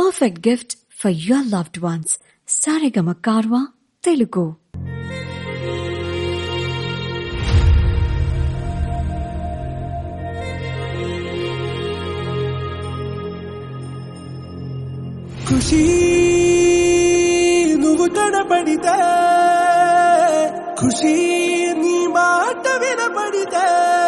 perfect gift for your loved ones. Sarigama Karwa, Telugu. ఖుషి నువ్వు కనపడితే ఖుషి నీ మాట వినపడితే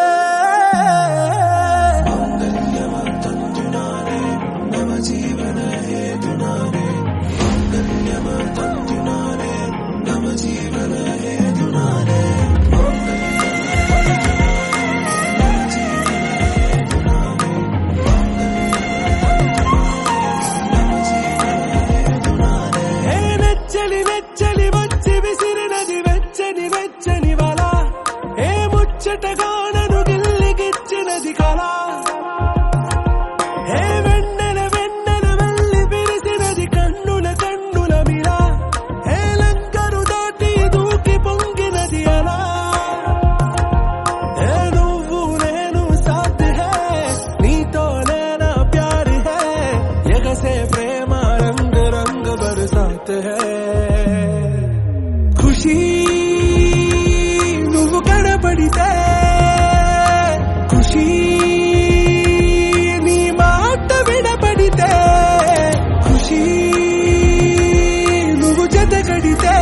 ఏ నెచ్చలి నెచ్చలి వచ్చి విసిరినది వెచ్చని వెచ్చని వల ఏ ముచ్చటగానను గిల్లిగిచ్చినది కళ ఏ వెన్నెల వెన్నెల వెళ్ళి విరిసినది కన్నుల కన్నుల మిల ఏ లంకరు దాటి దూకి పొంగినది అలా ఏ నువ్వు నేను సాథ్ హే నీతో నేనా ప్యార్ హే ఎగసే ప్రేమ రంగ్ రంగ్ బరసాత్ హే ఖుషి నువ్వు కనపడితే ఖుషి నీ మాట వినపడితే ఖుషి నువ్వు జతగడితే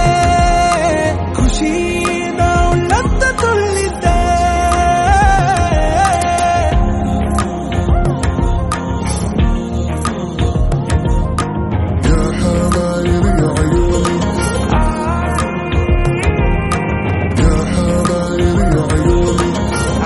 ఖుషి నా ఉన్నంత తుల్లితే يا حبايب يا عيوني يا حبايب يا عيوني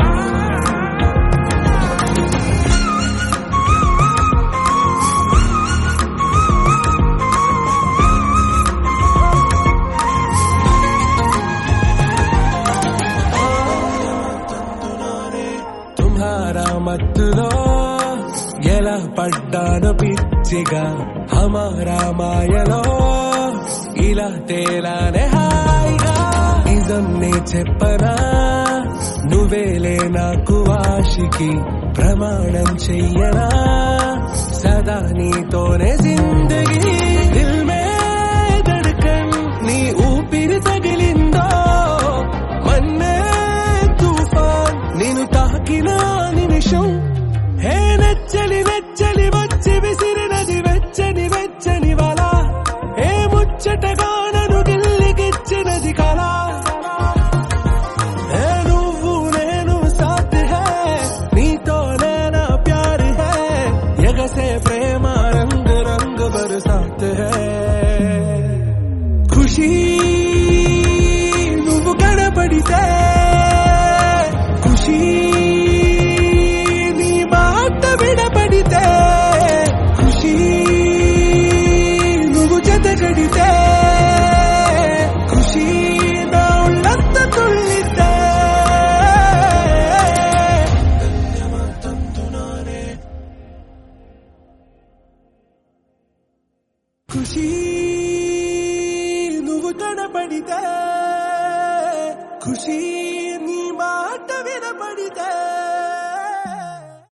తుమ్హారా మత్తులో ఎలా పడ్డాను పిచ్చిగా హమారా మాయలో ఇలా తేలానే హాయిగా నిజం నే చెప్పనా నువ్వేలే నాకు ఆశికి ప్రమాణం చెయ్యనా సదా నీతోనే జిందగీ దిల్ మే ధడ్కన్ నీ ఊపిరి తగిలిందో మన్నే తుఫాన్ నేను తాకిన నిమిషం హే నెచ్చలి నెచ్చలి వచ్చి విసిరినది వెచ్చని వెచ్చని వల ఏ ముచ్చటగానను గిల్లిగిచ్చినది కళ ఏ నువ్వు నేను సాథ్ హే నీతో నేనా ప్యార్ హే ఎగసే ప్రేమ రంగ్ రంగ్ బరసాత్ హే ఖుషి నువ్వు కనపడితే ఖుషి నీ మాట వినపడితే ఖుషి నువ్వు జతగడితే ఖుషి నా ఉన్నంత తుల్లితే ఖుషి నువ్వు కనపడితే ఖుషి